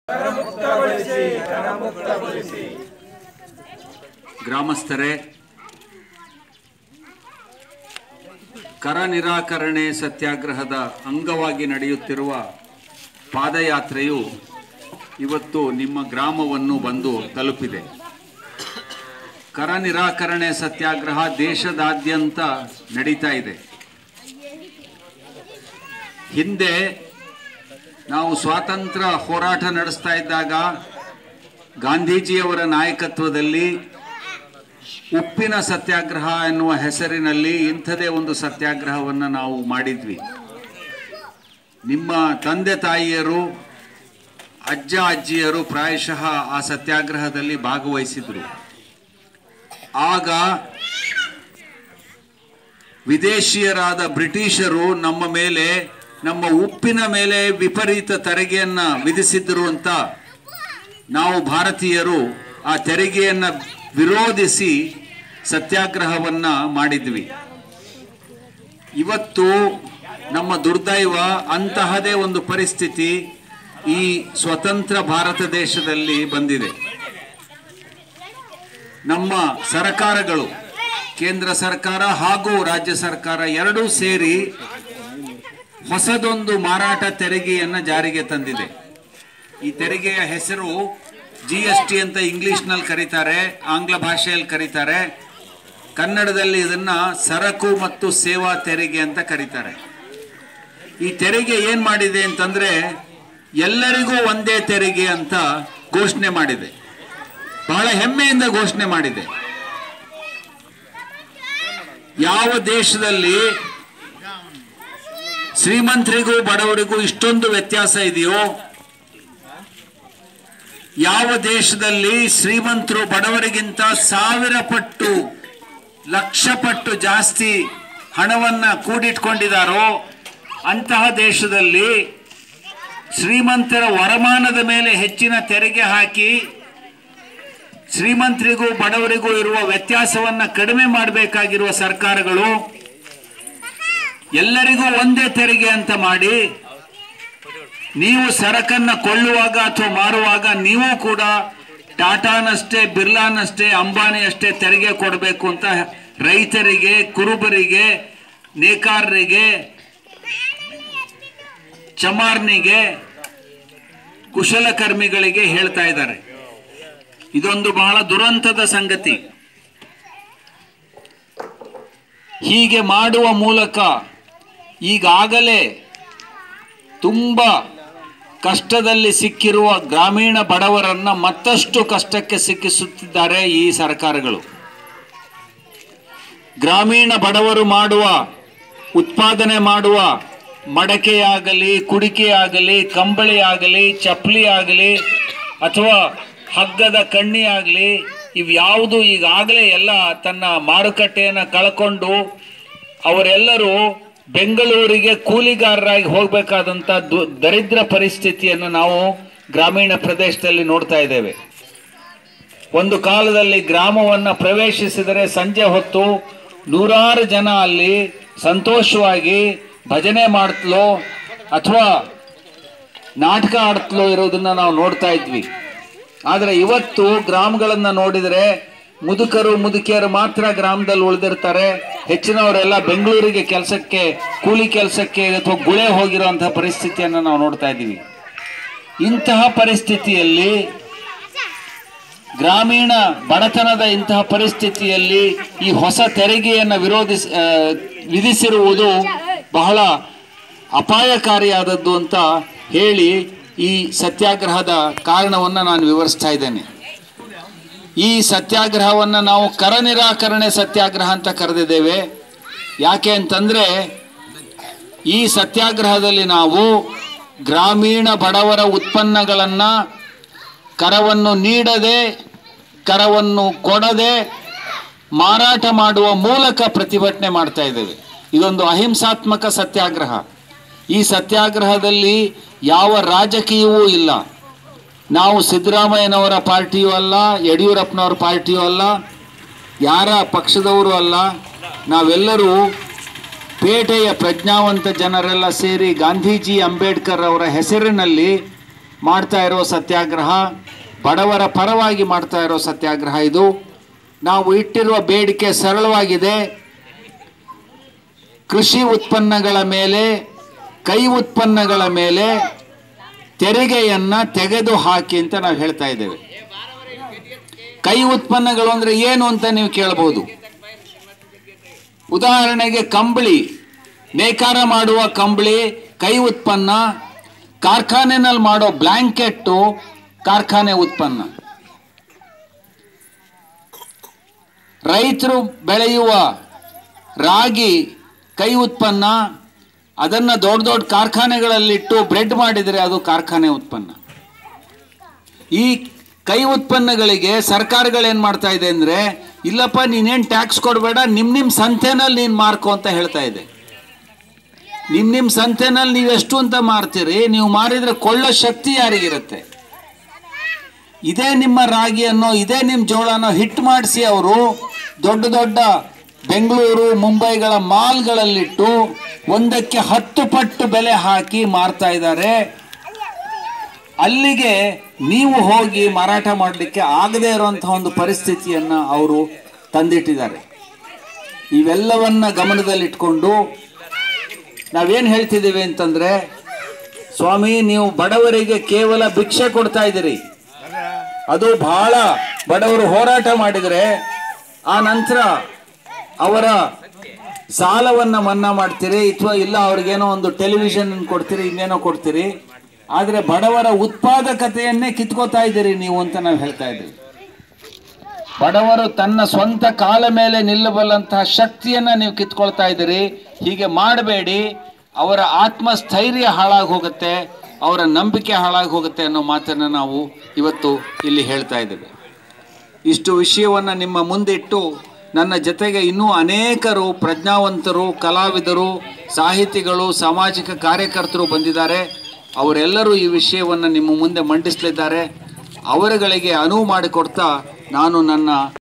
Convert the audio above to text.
ಗ್ರಾಮಸ್ಥರೇ ಕರ ನಿರಾಕರಣೆ ಸತ್ಯಾಗ್ರಹದ ಅಂಗವಾಗಿ ನಡೆಯುತ್ತಿರುವ ಪಾದಯಾತ್ರೆಯು ಇವತ್ತು ನಿಮ್ಮ ಗ್ರಾಮವನ್ನು ಬಂದು ತಲುಪಿದೆ ಕರ ನಿರಾಕರಣೆ ಸತ್ಯಾಗ್ರಹ ದೇಶದಾದ್ಯಂತ ನಡೀತಾ ಇದೆ ಹಿಂದೆ ನಾವು ಸ್ವಾತಂತ್ರ್ಯ ಹೋರಾಟ ನಡೆಸ್ತಾ ಇದ್ದಾಗ ಗಾಂಧೀಜಿಯವರ ನಾಯಕತ್ವದಲ್ಲಿ ಉಪ್ಪಿನ ಸತ್ಯಾಗ್ರಹ ಎನ್ನುವ ಹೆಸರಿನಲ್ಲಿ ಇಂಥದೇ ಒಂದು ಸತ್ಯಾಗ್ರಹವನ್ನು ನಾವು ಮಾಡಿದ್ವಿ ನಿಮ್ಮ ತಂದೆ ತಾಯಿಯರು ಅಜ್ಜ ಅಜ್ಜಿಯರು ಪ್ರಾಯಶಃ ಆ ಸತ್ಯಾಗ್ರಹದಲ್ಲಿ ಭಾಗವಹಿಸಿದ್ರು ಆಗ ವಿದೇಶಿಯರಾದ ಬ್ರಿಟಿಷರು ನಮ್ಮ ಮೇಲೆ ನಮ್ಮ ಉಪ್ಪಿನ ಮೇಲೆ ವಿಪರೀತ ತೆರಿಗೆಯನ್ನ ವಿಧಿಸಿದ್ರು ಅಂತ ನಾವು ಭಾರತೀಯರು ಆ ತೆರಿಗೆಯನ್ನ ವಿರೋಧಿಸಿ ಸತ್ಯಾಗ್ರಹವನ್ನ ಮಾಡಿದ್ವಿ ಇವತ್ತು ನಮ್ಮ ದುರ್ದೈವ ಅಂತಹದೇ ಒಂದು ಪರಿಸ್ಥಿತಿ ಈ ಸ್ವತಂತ್ರ ಭಾರತ ದೇಶದಲ್ಲಿ ಬಂದಿದೆ ನಮ್ಮ ಸರ್ಕಾರಗಳು ಕೇಂದ್ರ ಸರ್ಕಾರ ಹಾಗೂ ರಾಜ್ಯ ಸರ್ಕಾರ ಎರಡೂ ಸೇರಿ ಹೊಸದೊಂದು ಮಾರಾಟ ತೆರಿಗೆಯನ್ನ ಜಾರಿಗೆ ತಂದಿದೆ ಈ ತೆರಿಗೆಯ ಹೆಸರು ಜಿ ಎಸ್ ಟಿ ಅಂತ ಇಂಗ್ಲಿಷ್ನಲ್ಲಿ ಕರೀತಾರೆ ಆಂಗ್ಲ ಭಾಷೆಯಲ್ಲಿ ಕರೀತಾರೆ ಕನ್ನಡದಲ್ಲಿ ಇದನ್ನ ಸರಕು ಮತ್ತು ಸೇವಾ ತೆರಿಗೆ ಅಂತ ಕರೀತಾರೆ ಈ ತೆರಿಗೆ ಏನ್ ಮಾಡಿದೆ ಅಂತಂದ್ರೆ ಎಲ್ಲರಿಗೂ ಒಂದೇ ತೆರಿಗೆ ಅಂತ ಘೋಷಣೆ ಮಾಡಿದೆ ಬಹಳ ಹೆಮ್ಮೆಯಿಂದ ಘೋಷಣೆ ಮಾಡಿದೆ ಯಾವ ದೇಶದಲ್ಲಿ ಶ್ರೀಮಂತರಿಗೂ ಬಡವರಿಗೂ ಇಷ್ಟೊಂದು ವ್ಯತ್ಯಾಸ ಇದೆಯೋ ಯಾವ ದೇಶದಲ್ಲಿ ಶ್ರೀಮಂತರು ಬಡವರಿಗಿಂತ ಸಾವಿರ ಪಟ್ಟು ಲಕ್ಷ ಪಟ್ಟು ಜಾಸ್ತಿ ಹಣವನ್ನ ಕೂಡಿಟ್ಕೊಂಡಿದ್ದಾರೋ ಅಂತಹ ದೇಶದಲ್ಲಿ ಶ್ರೀಮಂತರ ವರಮಾನದ ಮೇಲೆ ಹೆಚ್ಚಿನ ತೆರಿಗೆ ಹಾಕಿ ಶ್ರೀಮಂತರಿಗೂ ಬಡವರಿಗೂ ಇರುವ ವ್ಯತ್ಯಾಸವನ್ನ ಕಡಿಮೆ ಮಾಡಬೇಕಾಗಿರುವ ಸರ್ಕಾರಗಳು ಎಲ್ಲರಿಗೂ ಒಂದೇ ತೆರಿಗೆ ಅಂತ ಮಾಡಿ ನೀವು ಸರಕನ್ನ ಕೊಳ್ಳುವಾಗ ಅಥವಾ ಮಾರುವಾಗ ನೀವು ಕೂಡ ಟಾಟಾನಷ್ಟೇ ಬಿರ್ಲಾನಷ್ಟೇ ಅಂಬಾನಿಯಷ್ಟೇ ತೆರಿಗೆ ಕೊಡಬೇಕು ಅಂತ ರೈತರಿಗೆ ಕುರುಬರಿಗೆ ನೇಕಾರರಿಗೆ ಚಮಾರ್ನಿಗೆ ಕುಶಲಕರ್ಮಿಗಳಿಗೆ ಹೇಳ್ತಾ ಇದ್ದಾರೆ ಇದೊಂದು ಬಹಳ ದುರಂತದ ಸಂಗತಿ ಹೀಗೆ ಮಾಡುವ ಮೂಲಕ ಈಗಾಗಲೇ ತುಂಬ ಕಷ್ಟದಲ್ಲಿ ಸಿಕ್ಕಿರುವ ಗ್ರಾಮೀಣ ಬಡವರನ್ನ ಮತ್ತಷ್ಟು ಕಷ್ಟಕ್ಕೆ ಸಿಕ್ಕಿಸುತ್ತಿದ್ದಾರೆ ಈ ಸರ್ಕಾರಗಳು ಗ್ರಾಮೀಣ ಬಡವರು ಮಾಡುವ ಉತ್ಪಾದನೆ ಮಾಡುವ ಮಡಕೆಯಾಗಲಿ ಕುಡಿಕೆಯಾಗಲಿ ಕಂಬಳಿ ಆಗಲಿ ಚಪ್ಪಲಿ ಆಗಲಿ ಅಥವಾ ಹಗ್ಗದ ಕಣ್ಣಿ ಆಗಲಿ ಇವ್ಯಾವುದು ಈಗಾಗಲೇ ಎಲ್ಲ ತನ್ನ ಮಾರುಕಟ್ಟೆಯನ್ನು ಕಳ್ಕೊಂಡು ಅವರೆಲ್ಲರೂ ಬೆಂಗಳೂರಿಗೆ ಕೂಲಿಗಾರರಾಗಿ ಹೋಗಬೇಕಾದಂಥ ದು ದರಿದ್ರ ಪರಿಸ್ಥಿತಿಯನ್ನು ನಾವು ಗ್ರಾಮೀಣ ಪ್ರದೇಶದಲ್ಲಿ ನೋಡ್ತಾ ಇದ್ದೇವೆ ಒಂದು ಕಾಲದಲ್ಲಿ ಗ್ರಾಮವನ್ನು ಪ್ರವೇಶಿಸಿದರೆ ಸಂಜೆ ಹೊತ್ತು ನೂರಾರು ಜನ ಅಲ್ಲಿ ಸಂತೋಷವಾಗಿ ಭಜನೆ ಮಾಡ್ತಲೋ ಅಥವಾ ನಾಟಕ ಆಡ್ತಲೋ ಇರೋದನ್ನ ನಾವು ನೋಡ್ತಾ ಇದ್ವಿ ಆದರೆ ಇವತ್ತು ಗ್ರಾಮಗಳನ್ನು ನೋಡಿದರೆ ಮುದುಕರು ಮುದುಕಿಯರು ಮಾತ್ರ ಗ್ರಾಮದಲ್ಲಿ ಉಳಿದಿರ್ತಾರೆ ಹೆಚ್ಚಿನವರೆಲ್ಲ ಬೆಂಗಳೂರಿಗೆ ಕೆಲಸಕ್ಕೆ ಕೂಲಿ ಕೆಲಸಕ್ಕೆ ಅಥವಾ ಗುಳೆ ಹೋಗಿರುವಂತಹ ಪರಿಸ್ಥಿತಿಯನ್ನು ನಾವು ನೋಡ್ತಾ ಇದ್ದೀವಿ ಇಂತಹ ಪರಿಸ್ಥಿತಿಯಲ್ಲಿ ಗ್ರಾಮೀಣ ಬಡತನದ ಇಂತಹ ಪರಿಸ್ಥಿತಿಯಲ್ಲಿ ಈ ಹೊಸ ತೆರಿಗೆಯನ್ನು ವಿರೋಧಿಸ ಆ, ವಿಧಿಸಿರುವುದು ಬಹಳ ಅಪಾಯಕಾರಿಯಾದದ್ದು ಅಂತ ಹೇಳಿ ಈ ಸತ್ಯಾಗ್ರಹದ ಕಾರಣವನ್ನು ನಾನು ವಿವರಿಸ್ತಾ ಇದ್ದೇನೆ ಈ ಸತ್ಯಾಗ್ರಹವನ್ನು ನಾವು ಕರ ನಿರಾಕರಣೆ ಸತ್ಯಾಗ್ರಹ ಅಂತ ಕರೆದಿದ್ದೇವೆ ಯಾಕೆ ಅಂತಂದ್ರೆ ಈ ಸತ್ಯಾಗ್ರಹದಲ್ಲಿ ನಾವು ಗ್ರಾಮೀಣ ಬಡವರ ಉತ್ಪನ್ನಗಳನ್ನು ಕರವನ್ನು ನೀಡದೆ ಕರವನ್ನು ಕೊಡದೆ ಮಾರಾಟ ಮಾಡುವ ಮೂಲಕ ಪ್ರತಿಭಟನೆ ಮಾಡ್ತಾ ಇದ್ದೇವೆ ಇದೊಂದು ಅಹಿಂಸಾತ್ಮಕ ಸತ್ಯಾಗ್ರಹ ಈ ಸತ್ಯಾಗ್ರಹದಲ್ಲಿ ಯಾವ ರಾಜಕೀಯವೂ ಇಲ್ಲ ನಾವು ಸಿದ್ದರಾಮಯ್ಯನವರ ಪಾರ್ಟಿಯೂ ಅಲ್ಲ ಯಡಿಯೂರಪ್ಪನವರ ಪಾರ್ಟಿಯೂ ಅಲ್ಲ ಯಾರ ಪಕ್ಷದವರು ಅಲ್ಲ ನಾವೆಲ್ಲರೂ ಪೇಟೆಯ ಪ್ರಜ್ಞಾವಂತ ಜನರೆಲ್ಲ ಸೇರಿ ಗಾಂಧೀಜಿ ಅಂಬೇಡ್ಕರ್ ಅವರ ಹೆಸರಿನಲ್ಲಿ ಮಾಡ್ತಾ ಇರೋ ಸತ್ಯಾಗ್ರಹ ಬಡವರ ಪರವಾಗಿ ಮಾಡ್ತಾ ಇರೋ ಸತ್ಯಾಗ್ರಹ ಇದು ನಾವು ಇಟ್ಟಿರುವ ಬೇಡಿಕೆ ಸರಳವಾಗಿದೆ ಕೃಷಿ ಉತ್ಪನ್ನಗಳ ಮೇಲೆ ಕೈ ಉತ್ಪನ್ನಗಳ ಮೇಲೆ ತೆರಿಗೆಯನ್ನ ತೆಗೆದು ಹಾಕಿ ಅಂತ ನಾವು ಹೇಳ್ತಾ ಇದ್ದೇವೆ ಕೈ ಉತ್ಪನ್ನಗಳು ಅಂದ್ರೆ ಏನು ಅಂತ ನೀವು ಕೇಳಬಹುದು ಉದಾಹರಣೆಗೆ ಕಂಬಳಿ ನೇಕಾರ ಮಾಡುವ ಕಂಬಳಿ ಕೈ ಉತ್ಪನ್ನ ಕಾರ್ಖಾನೆನಲ್ಲಿ ಮಾಡೋ ಬ್ಲ್ಯಾಂಕೆಟ್ಟು ಕಾರ್ಖಾನೆ ಉತ್ಪನ್ನ ರೈತರು ಬೆಳೆಯುವ ರಾಗಿ ಕೈ ಉತ್ಪನ್ನ ಅದನ್ನು ದೊಡ್ಡ ದೊಡ್ಡ ಕಾರ್ಖಾನೆಗಳಲ್ಲಿಟ್ಟು ಬ್ರೆಡ್ ಮಾಡಿದರೆ ಅದು ಕಾರ್ಖಾನೆ ಉತ್ಪನ್ನ ಈ ಕೈ ಉತ್ಪನ್ನಗಳಿಗೆ ಸರ್ಕಾರಗಳೇನು ಮಾಡ್ತಾ ಇದೆ ಅಂದರೆ ಇಲ್ಲಪ್ಪ ನೀನೇನು ಟ್ಯಾಕ್ಸ್ ಕೊಡಬೇಡ ನಿಮ್ಮ ನಿಮ್ಮ ಸಂತೆನಲ್ಲಿ ನೀನು ಮಾರ್ಕೊ ಅಂತ ಹೇಳ್ತಾ ಇದೆ ನಿಮ್ಮ ನಿಮ್ಮ ಸಂತೆನಲ್ಲಿ ನೀವು ಎಷ್ಟು ಅಂತ ಮಾರ್ತೀರಿ ನೀವು ಮಾರಿದ್ರೆ ಕೊಳ್ಳೋ ಶಕ್ತಿ ಯಾರಿಗಿರುತ್ತೆ ಇದೇ ನಿಮ್ಮ ರಾಗಿಯನ್ನು ಇದೇ ನಿಮ್ಮ ಜೋಳನೋ ಹಿಟ್ ಮಾಡಿಸಿ ಅವರು ದೊಡ್ಡ ದೊಡ್ಡ ಬೆಂಗಳೂರು ಮುಂಬೈಗಳ ಮಾಲ್ಗಳಲ್ಲಿಟ್ಟು ಒಂದಕ್ಕೆ ಹತ್ತು ಪಟ್ಟು ಬೆಲೆ ಹಾಕಿ ಮಾರ್ತಾ ಇದ್ದಾರೆ ಅಲ್ಲಿಗೆ ನೀವು ಹೋಗಿ ಮಾರಾಟ ಮಾಡಲಿಕ್ಕೆ ಆಗದೇ ಇರುವಂತಹ ಒಂದು ಪರಿಸ್ಥಿತಿಯನ್ನ ಅವರು ತಂದಿಟ್ಟಿದ್ದಾರೆ ಇವೆಲ್ಲವನ್ನ ಗಮನದಲ್ಲಿಟ್ಕೊಂಡು ನಾವೇನು ಹೇಳ್ತಿದ್ದೀವಿ ಅಂತಂದ್ರೆ ಸ್ವಾಮಿ ನೀವು ಬಡವರಿಗೆ ಕೇವಲ ಭಿಕ್ಷೆ ಕೊಡ್ತಾ ಇದ್ದೀರಿ ಅದು ಬಹಳ ಬಡವರು ಹೋರಾಟ ಮಾಡಿದರೆ ಆ ನಂತರ ಅವರ ಸಾಲವನ್ನ ಮನ್ನಾ ಮಾಡ್ತೀರಿ ಅಥವಾ ಇಲ್ಲ ಅವ್ರಿಗೇನೋ ಒಂದು ಟೆಲಿವಿಷನ್ ಕೊಡ್ತೀರಿ ಇನ್ನೇನೋ ಕೊಡ್ತೀರಿ ಆದರೆ ಬಡವರ ಉತ್ಪಾದಕತೆಯನ್ನೇ ಕಿತ್ಕೋತಾ ಇದ್ದೀರಿ ನೀವು ಅಂತ ನಾವು ಹೇಳ್ತಾ ಇದ್ದೀವಿ ಬಡವರು ತನ್ನ ಸ್ವಂತ ಕಾಲ ಮೇಲೆ ನಿಲ್ಲಬಲ್ಲಂತಹ ಶಕ್ತಿಯನ್ನ ನೀವು ಕಿತ್ಕೊಳ್ತಾ ಇದ್ದೀರಿ ಹೀಗೆ ಮಾಡಬೇಡಿ ಅವರ ಆತ್ಮಸ್ಥೈರ್ಯ ಹಾಳಾಗಿ ಹೋಗುತ್ತೆ ಅವರ ನಂಬಿಕೆ ಹಾಳಾಗಿ ಹೋಗುತ್ತೆ ಅನ್ನೋ ಮಾತನ್ನು ನಾವು ಇವತ್ತು ಇಲ್ಲಿ ಹೇಳ್ತಾ ಇದ್ದೇವೆ ಇಷ್ಟು ವಿಷಯವನ್ನು ನಿಮ್ಮ ಮುಂದಿಟ್ಟು ನನ್ನ ಜೊತೆಗೆ ಇನ್ನೂ ಅನೇಕರು ಪ್ರಜ್ಞಾವಂತರು ಕಲಾವಿದರು ಸಾಹಿತಿಗಳು ಸಾಮಾಜಿಕ ಕಾರ್ಯಕರ್ತರು ಬಂದಿದ್ದಾರೆ ಅವರೆಲ್ಲರೂ ಈ ವಿಷಯವನ್ನು ನಿಮ್ಮ ಮುಂದೆ ಮಂಡಿಸಲಿದ್ದಾರೆ ಅವರುಗಳಿಗೆ ಅನುವು ಮಾಡಿಕೊಡ್ತಾ ನಾನು ನನ್ನ